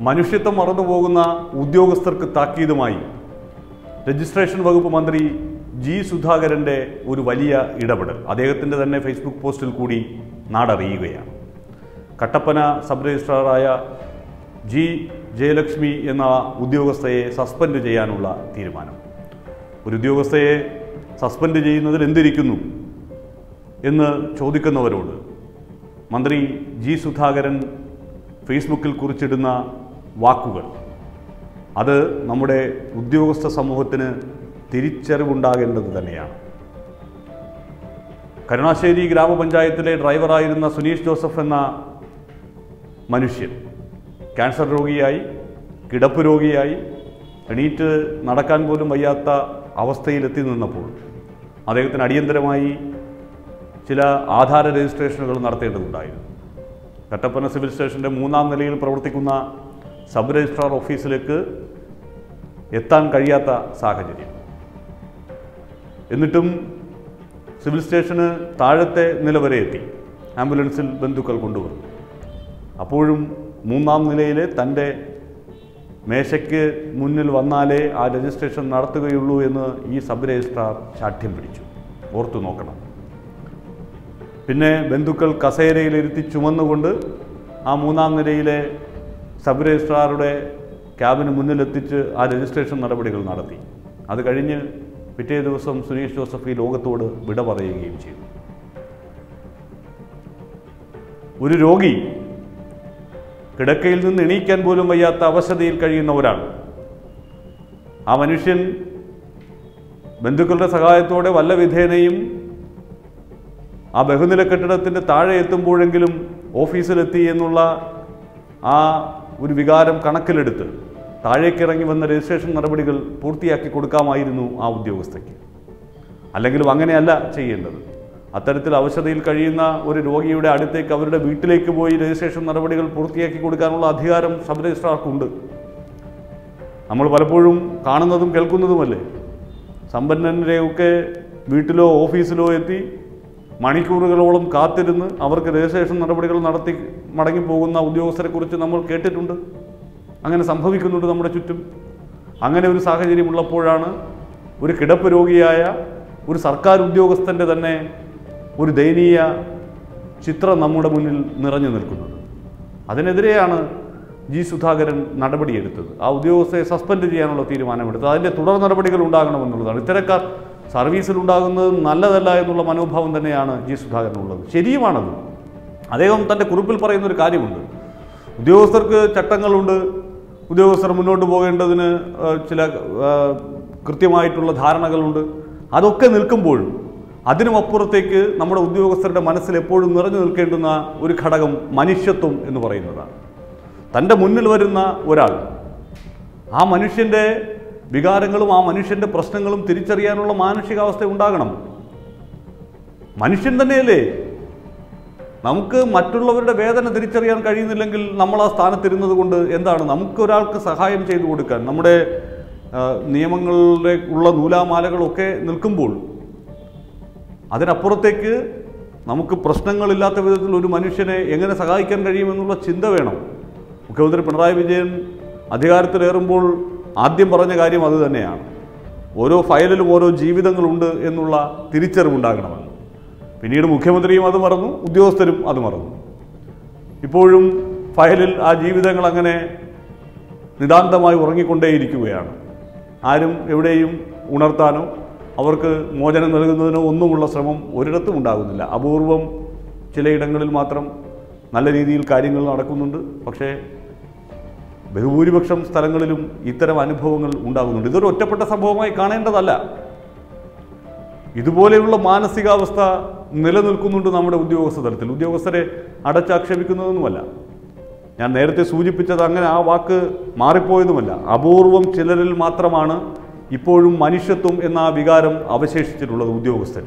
മനുഷ്യത്വം മറന്നുപോകുന്ന ഉദ്യോഗസ്ഥർക്ക് താക്കീതുമായി രജിസ്ട്രേഷൻ വകുപ്പ് മന്ത്രി ജി സുധാകരൻ്റെ ഒരു വലിയ ഇടപെടൽ അദ്ദേഹത്തിൻ്റെ തന്നെ ഫേസ്ബുക്ക് പോസ്റ്റിൽ കൂടി നാടറിയുകയാണ് കട്ടപ്പന സബ് രജിസ്ട്രാറായ ജി ജയലക്ഷ്മി എന്ന ഉദ്യോഗസ്ഥയെ സസ്പെൻഡ് ചെയ്യാനുള്ള തീരുമാനം ഒരു ഉദ്യോഗസ്ഥയെ സസ്പെൻഡ് ചെയ്യുന്നതിൽ എന്തിരിക്കുന്നു എന്ന് ചോദിക്കുന്നവരോട് മന്ത്രി ജി സുധാകരൻ ഫേസ്ബുക്കിൽ കുറിച്ചിടുന്ന വാക്കുകൾ അത് നമ്മുടെ ഉദ്യോഗസ്ഥ സമൂഹത്തിന് തിരിച്ചറിവുണ്ടാകേണ്ടത് തന്നെയാണ് കരുണാശ്ശേരി ഗ്രാമപഞ്ചായത്തിലെ ഡ്രൈവറായിരുന്ന സുനീഷ് ജോസഫ് എന്ന മനുഷ്യൻ ക്യാൻസർ രോഗിയായി കിടപ്പ് രോഗിയായി എണീറ്റ് നടക്കാൻ പോലും വയ്യാത്ത അവസ്ഥയിലെത്തി നിന്നപ്പോൾ അദ്ദേഹത്തിന് അടിയന്തരമായി ചില ആധാര രജിസ്ട്രേഷനുകൾ നടത്തേണ്ടതുണ്ടായിരുന്നു കട്ടപ്പന സിവിൽ സ്റ്റേഷൻ്റെ മൂന്നാം നിലയിൽ പ്രവർത്തിക്കുന്ന സബ് രജിസ്ട്രാർ ഓഫീസിലേക്ക് എത്താൻ കഴിയാത്ത സാഹചര്യം എന്നിട്ടും സിവിൽ സ്റ്റേഷന് താഴത്തെ നില വരെ എത്തി ആംബുലൻസിൽ ബന്ധുക്കൾ കൊണ്ടുവന്നു അപ്പോഴും മൂന്നാം നിലയിലെ തൻ്റെ മേശയ്ക്ക് മുന്നിൽ വന്നാലേ ആ രജിസ്ട്രേഷൻ നടത്തുകയുള്ളൂ എന്ന് ഈ സബ് രജിസ്ട്രാർ ശാഠ്യം പിടിച്ചു ഓർത്തു നോക്കണം പിന്നെ ബന്ധുക്കൾ കസേരയിലിരുത്തി ചുമന്നുകൊണ്ട് ആ മൂന്നാം നിലയിലെ സബ് രജിസ്ട്രാറുടെ ക്യാബിന് മുന്നിലെത്തിച്ച് ആ രജിസ്ട്രേഷൻ നടപടികൾ നടത്തി അത് കഴിഞ്ഞ് പിറ്റേ ദിവസം സുനീഷ് ജോസഫ് ഈ ലോകത്തോട് വിട പറയുകയും ചെയ്തു ഒരു രോഗി കിടക്കയിൽ നിന്ന് എണീക്കാൻ പോലും വയ്യാത്ത അവശതയിൽ കഴിയുന്ന ഒരാൾ ആ മനുഷ്യൻ ബന്ധുക്കളുടെ സഹായത്തോടെ വല്ല വിധേനയും ആ ബഹുനില കെട്ടിടത്തിൻ്റെ താഴെ എത്തുമ്പോഴെങ്കിലും ഓഫീസിലെത്തി എന്നുള്ള ആ ഒരു വികാരം കണക്കിലെടുത്ത് താഴേക്കിറങ്ങി വന്ന രജിസ്ട്രേഷൻ നടപടികൾ പൂർത്തിയാക്കി കൊടുക്കാമായിരുന്നു ആ ഉദ്യോഗസ്ഥയ്ക്ക് അല്ലെങ്കിലും അങ്ങനെയല്ല ചെയ്യേണ്ടത് അത്തരത്തിൽ അവശതയിൽ കഴിയുന്ന ഒരു രോഗിയുടെ അടുത്തേക്ക് അവരുടെ വീട്ടിലേക്ക് പോയി രജിസ്ട്രേഷൻ നടപടികൾ പൂർത്തിയാക്കി കൊടുക്കാനുള്ള അധികാരം സബ് രജിസ്ട്രാർക്കുണ്ട് നമ്മൾ പലപ്പോഴും കാണുന്നതും കേൾക്കുന്നതുമല്ലേ സമ്പന്നരെയൊക്കെ വീട്ടിലോ ഓഫീസിലോ എത്തി മണിക്കൂറുകളോളം കാത്തിരുന്ന് അവർക്ക് രജിസ്ട്രേഷൻ നടപടികൾ നടത്തി മടങ്ങിപ്പോകുന്ന ഉദ്യോഗസ്ഥരെക്കുറിച്ച് നമ്മൾ കേട്ടിട്ടുണ്ട് അങ്ങനെ സംഭവിക്കുന്നുണ്ട് നമ്മുടെ ചുറ്റും അങ്ങനെ ഒരു സാഹചര്യം ഉള്ളപ്പോഴാണ് ഒരു കിടപ്പ് രോഗിയായ ഒരു സർക്കാർ ഉദ്യോഗസ്ഥൻ്റെ തന്നെ ഒരു ദയനീയ ചിത്രം നമ്മുടെ മുന്നിൽ നിറഞ്ഞു നിൽക്കുന്നത് അതിനെതിരെയാണ് ജി സുധാകരൻ നടപടിയെടുത്തത് ആ ഉദ്യോഗസ്ഥയെ സസ്പെൻഡ് ചെയ്യാനുള്ള തീരുമാനമെടുത്തത് അതിൻ്റെ തുടർ നടപടികൾ ഉണ്ടാകണമെന്നുള്ളതാണ് ഇത്തരക്കാർ സർവീസിൽ ഉണ്ടാകുന്നത് നല്ലതല്ല എന്നുള്ള മനോഭാവം തന്നെയാണ് ജി സുധാകരനുള്ളത് ശരിയുമാണത് അദ്ദേഹം തൻ്റെ കുറിപ്പിൽ പറയുന്ന ഒരു കാര്യമുണ്ട് ഉദ്യോഗസ്ഥർക്ക് ചട്ടങ്ങളുണ്ട് ഉദ്യോഗസ്ഥർ മുന്നോട്ട് പോകേണ്ടതിന് ആ, ചില ആ, കൃത്യമായിട്ടുള്ള ധാരണകളുണ്ട് അതൊക്കെ നിൽക്കുമ്പോഴും അതിനുമപ്പുറത്തേക്ക് നമ്മുടെ ഉദ്യോഗസ്ഥരുടെ മനസ്സിൽ എപ്പോഴും നിറഞ്ഞു നിൽക്കേണ്ടുന്ന ഒരു ഘടകം മനുഷ്യത്വം എന്ന് പറയുന്നതാണ് തൻ്റെ മുന്നിൽ വരുന്ന ഒരാൾ ആ മനുഷ്യൻ്റെ വികാരങ്ങളും ആ മനുഷ്യൻ്റെ പ്രശ്നങ്ങളും തിരിച്ചറിയാനുള്ള മാനസികാവസ്ഥ ഉണ്ടാകണം മനുഷ്യൻ തന്നെയല്ലേ നമുക്ക് മറ്റുള്ളവരുടെ വേദന തിരിച്ചറിയാൻ കഴിയുന്നില്ലെങ്കിൽ നമ്മൾ ആ സ്ഥാനത്തിരുന്നത് കൊണ്ട് എന്താണ് നമുക്ക് ഒരാൾക്ക് സഹായം ചെയ്തു കൊടുക്കാൻ നമ്മുടെ ആ, നിയമങ്ങളുടെ ഉള്ള നൂലാമാലകളൊക്കെ നിൽക്കുമ്പോൾ അതിനപ്പുറത്തേക്ക് നമുക്ക് പ്രശ്നങ്ങളില്ലാത്ത വിധത്തിൽ ഒരു മനുഷ്യനെ എങ്ങനെ സഹായിക്കാൻ കഴിയുമെന്നുള്ള ചിന്ത വേണം മുഖ്യമന്ത്രി പിണറായി വിജയൻ അധികാരത്തിലേറുമ്പോൾ ആദ്യം പറഞ്ഞ കാര്യം അത് തന്നെയാണ് ഓരോ ഫയലിലും ഓരോ ജീവിതങ്ങളുണ്ട് എന്നുള്ള തിരിച്ചറിവുണ്ടാകണമെന്ന് പിന്നീട് മുഖ്യമന്ത്രിയും അത് മറന്നു ഉദ്യോഗസ്ഥരും അത് മറന്നു ഇപ്പോഴും ഫയലിൽ ആ ജീവിതങ്ങൾ അങ്ങനെ നിതാന്തമായി ഉറങ്ങിക്കൊണ്ടേയിരിക്കുകയാണ് ആരും എവിടെയും ഉണർത്താനോ അവർക്ക് മോചനം നൽകുന്നതിനോ ഒന്നുമുള്ള ശ്രമം ഒരിടത്തും ഉണ്ടാകുന്നില്ല അപൂർവം ചിലയിടങ്ങളിൽ മാത്രം നല്ല രീതിയിൽ കാര്യങ്ങൾ നടക്കുന്നുണ്ട് പക്ഷേ ബഹുഭൂരിപക്ഷം സ്ഥലങ്ങളിലും ഇത്തരം അനുഭവങ്ങൾ ഉണ്ടാകുന്നുണ്ട് ഇതൊരു ഒറ്റപ്പെട്ട സംഭവമായി കാണേണ്ടതല്ല ഇതുപോലെയുള്ള മാനസികാവസ്ഥ നിലനിൽക്കുന്നുണ്ട് നമ്മുടെ ഉദ്യോഗസ്ഥ തലത്തിൽ ഉദ്യോഗസ്ഥരെ അടച്ചാക്ഷേപിക്കുന്നതൊന്നുമല്ല ഞാൻ നേരത്തെ സൂചിപ്പിച്ചത് അങ്ങനെ ആ വാക്ക് മാറിപ്പോയതുമല്ല അപൂർവം ചിലരിൽ മാത്രമാണ് ഇപ്പോഴും മനുഷ്യത്വം എന്ന ആ വികാരം അവശേഷിച്ചിട്ടുള്ളത് ഉദ്യോഗസ്ഥർ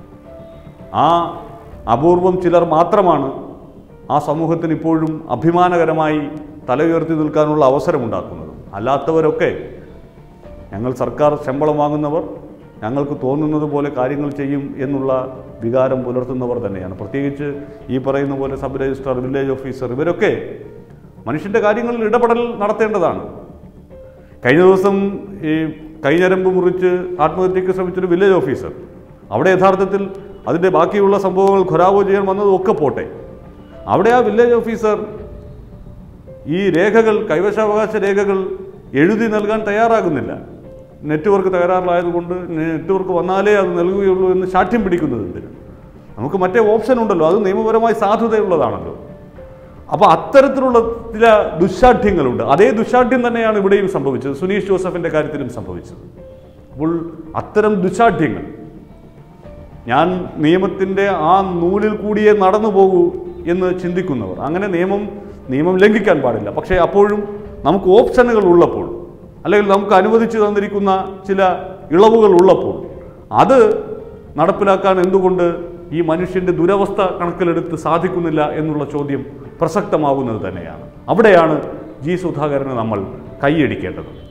ആ അപൂർവം ചിലർ മാത്രമാണ് ആ സമൂഹത്തിന് ഇപ്പോഴും അഭിമാനകരമായി തല ഉയർത്തി നിൽക്കാനുള്ള അവസരമുണ്ടാക്കുന്നത് അല്ലാത്തവരൊക്കെ ഞങ്ങൾ സർക്കാർ ശമ്പളം വാങ്ങുന്നവർ ഞങ്ങൾക്ക് തോന്നുന്നത് പോലെ കാര്യങ്ങൾ ചെയ്യും എന്നുള്ള വികാരം പുലർത്തുന്നവർ തന്നെയാണ് പ്രത്യേകിച്ച് ഈ പറയുന്ന പോലെ സബ് രജിസ്ട്രാർ വില്ലേജ് ഓഫീസർ ഇവരൊക്കെ മനുഷ്യൻ്റെ കാര്യങ്ങളിൽ ഇടപെടൽ നടത്തേണ്ടതാണ് കഴിഞ്ഞ ദിവസം ഈ കൈഞ്ഞരമ്പ് മുറിച്ച് ആത്മഹത്യക്ക് ശ്രമിച്ചൊരു വില്ലേജ് ഓഫീസർ അവിടെ യഥാർത്ഥത്തിൽ അതിൻ്റെ ബാക്കിയുള്ള സംഭവങ്ങൾ ഖൊരാവോ ചെയ്യാൻ വന്നതും ഒക്കെ പോട്ടെ അവിടെ ആ വില്ലേജ് ഓഫീസർ ഈ രേഖകൾ കൈവശാവകാശ രേഖകൾ എഴുതി നൽകാൻ തയ്യാറാകുന്നില്ല നെറ്റ്വർക്ക് തകരാറിലായതുകൊണ്ട് നെറ്റ്വർക്ക് വന്നാലേ അത് നൽകുകയുള്ളൂ എന്ന് ശാഠ്യം പിടിക്കുന്നത് എന്തിന് നമുക്ക് മറ്റേ ഓപ്ഷൻ ഉണ്ടല്ലോ അത് നിയമപരമായി സാധുതയുള്ളതാണല്ലോ അപ്പോൾ അത്തരത്തിലുള്ള ചില ദുശാഠ്യങ്ങളുണ്ട് അതേ ദുശാഠ്യം തന്നെയാണ് ഇവിടെയും സംഭവിച്ചത് സുനീഷ് ജോസഫിൻ്റെ കാര്യത്തിലും സംഭവിച്ചത് അപ്പോൾ അത്തരം ദുശാഠ്യങ്ങൾ ഞാൻ നിയമത്തിൻ്റെ ആ നൂലിൽ കൂടിയേ നടന്നു പോകൂ എന്ന് ചിന്തിക്കുന്നവർ അങ്ങനെ നിയമം നിയമം ലംഘിക്കാൻ പാടില്ല പക്ഷേ അപ്പോഴും നമുക്ക് ഓപ്ഷനുകൾ ഉള്ളപ്പോൾ അല്ലെങ്കിൽ നമുക്ക് അനുവദിച്ചു തന്നിരിക്കുന്ന ചില ഇളവുകൾ ഉള്ളപ്പോൾ അത് നടപ്പിലാക്കാൻ എന്തുകൊണ്ട് ഈ മനുഷ്യൻ്റെ ദുരവസ്ഥ കണക്കിലെടുത്ത് സാധിക്കുന്നില്ല എന്നുള്ള ചോദ്യം പ്രസക്തമാകുന്നത് തന്നെയാണ് അവിടെയാണ് ജി സുധാകരന് നമ്മൾ കൈയടിക്കേണ്ടത്